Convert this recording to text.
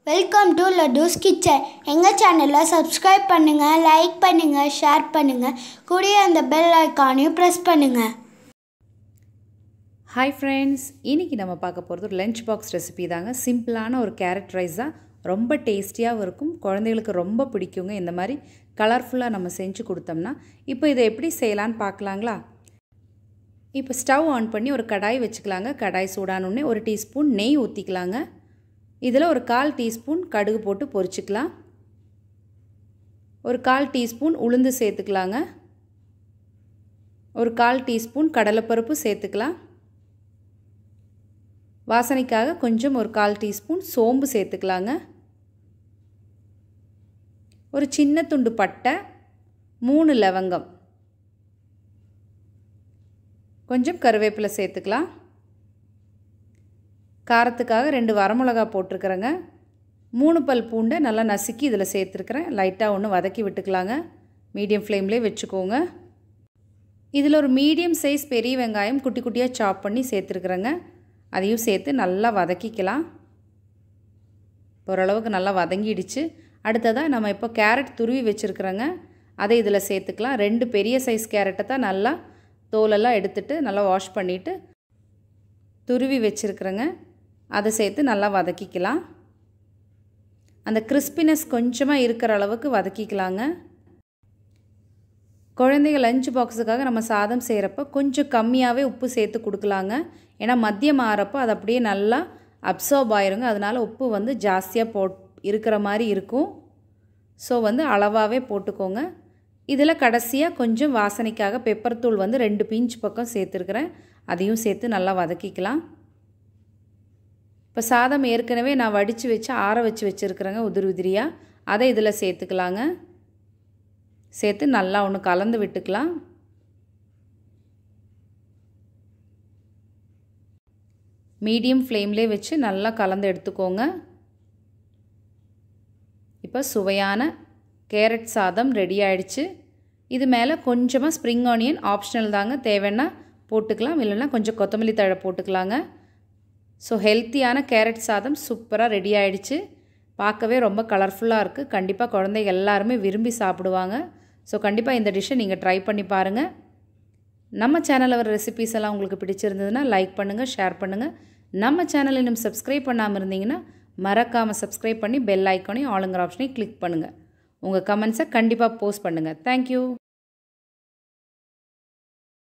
welcome to லட்டூஸ் kitchen எங்கள் சேனலை subscribe பண்ணுங்கள் லைக் பண்ணுங்கள் ஷேர் பண்ணுங்கள் கூடிய அந்த பெல் ஐக்கானையும் ப்ரெஸ் பண்ணுங்கள் ஹாய் ஃப்ரெண்ட்ஸ் இன்றைக்கி நம்ம பார்க்க போகிறது ஒரு லஞ்ச் பாக்ஸ் ரெசிபி தாங்க சிம்பிளான ஒரு கேரட் ரைஸ் தான் ரொம்ப டேஸ்டியாகவும் இருக்கும் குழந்தைகளுக்கு ரொம்ப பிடிக்குங்க இந்த மாதிரி கலர்ஃபுல்லாக நம்ம செஞ்சு கொடுத்தோம்னா இப்போ இதை எப்படி செய்யலான்னு பார்க்கலாங்களா இப்போ ஸ்டவ் ஆன் பண்ணி ஒரு கடாய் வச்சுக்கலாங்க கடாய் சூடானோடனே ஒரு டீஸ்பூன் நெய் ஊற்றிக்கலாங்க இதில் ஒரு கால் டீஸ்பூன் கடுகு போட்டு பொரிச்சுக்கலாம் ஒரு கால் டீஸ்பூன் உளுந்து சேர்த்துக்கலாங்க ஒரு கால் டீஸ்பூன் கடலைப்பருப்பு சேர்த்துக்கலாம் வாசனைக்காக கொஞ்சம் ஒரு கால் டீஸ்பூன் சோம்பு சேர்த்துக்கலாங்க ஒரு சின்ன துண்டு பட்டை மூணு லவங்கம் கொஞ்சம் கருவேப்பிலை சேர்த்துக்கலாம் காரத்துக்காக ரெண்டு வரமிளகா போட்டிருக்கிறேங்க மூணு பல் பூண்டை நல்லா நசுக்கி இதில் சேர்த்துருக்குறேன் லைட்டாக ஒன்று வதக்கி விட்டுக்கலாங்க மீடியம் ஃப்ளேம்லேயே வச்சுக்கோங்க இதில் ஒரு மீடியம் சைஸ் பெரிய வெங்காயம் குட்டி குட்டியாக சாப் பண்ணி சேர்த்துருக்குறேங்க அதையும் சேர்த்து நல்லா வதக்கிக்கலாம் ஓரளவுக்கு நல்லா வதங்கிடுச்சு அடுத்ததாக நம்ம இப்போ கேரட் துருவி வச்சுருக்குறோங்க அதை இதில் சேர்த்துக்கலாம் ரெண்டு பெரிய சைஸ் கேரட்டை தான் நல்லா தோலெல்லாம் எடுத்துட்டு நல்லா வாஷ் பண்ணிவிட்டு துருவி வச்சுருக்குறேங்க அதை சேர்த்து நல்லா வதக்கிக்கலாம் அந்த கிறிஸ்பினஸ் கொஞ்சமாக இருக்கிற அளவுக்கு வதக்கிக்கலாங்க குழந்தைங்க லஞ்ச் பாக்ஸுக்காக நம்ம சாதம் செய்கிறப்ப கொஞ்சம் கம்மியாகவே உப்பு சேர்த்து கொடுக்கலாங்க ஏன்னா மதியம் ஆறப்போ அது அப்படியே நல்லா அப்சர்வ் ஆயிருங்க அதனால் உப்பு வந்து ஜாஸ்தியாக போட் இருக்கிற மாதிரி இருக்கும் ஸோ வந்து அளவாகவே போட்டுக்கோங்க இதில் கடைசியாக கொஞ்சம் வாசனைக்காக பெப்பர் தூள் வந்து ரெண்டு பிஞ்ச் பக்கம் சேர்த்துருக்குறேன் அதையும் சேர்த்து நல்லா வதக்கிக்கலாம் இப்போ சாதம் ஏற்கனவே நான் வடித்து வச்சு ஆற வச்சு வச்சுருக்குறேங்க உதிரி உதிரியாக அதை இதில் சேர்த்துக்கலாங்க சேர்த்து நல்லா ஒன்று கலந்து விட்டுக்கலாம் மீடியம் ஃப்ளேம்லேயே வச்சு நல்லா கலந்து எடுத்துக்கோங்க இப்போ சுவையான கேரட் சாதம் ரெடி ஆயிடுச்சு இது மேலே கொஞ்சமாக ஸ்ப்ரிங் ஆனியன் ஆப்ஷனல் தாங்க தேவைன்னா போட்டுக்கலாம் இல்லைன்னா கொஞ்சம் கொத்தமல்லி தழை போட்டுக்கலாங்க ஸோ ஹெல்த்தியான கேரட் சாதம் சூப்பராக ரெடி ஆயிடுச்சு பார்க்கவே ரொம்ப கலர்ஃபுல்லாக இருக்குது கண்டிப்பாக குழந்தைங்க எல்லாருமே விரும்பி சாப்பிடுவாங்க ஸோ கண்டிப்பாக இந்த டிஷ்ஷை நீங்கள் ட்ரை பண்ணி பாருங்கள் நம்ம சேனலில் வர ரெசிபீஸ் எல்லாம் உங்களுக்கு பிடிச்சிருந்ததுன்னா லைக் பண்ணுங்கள் ஷேர் பண்ணுங்கள் நம்ம சேனல் இன்னும் சப்ஸ்கிரைப் பண்ணாமல் இருந்தீங்கன்னா மறக்காமல் சப்ஸ்கிரைப் பண்ணி பெல் ஐக்கானையும் ஆளுங்கிற ஆப்ஷனையும் கிளிக் பண்ணுங்கள் உங்கள் கமெண்ட்ஸை கண்டிப்பாக போஸ்ட் பண்ணுங்கள் தேங்க்யூ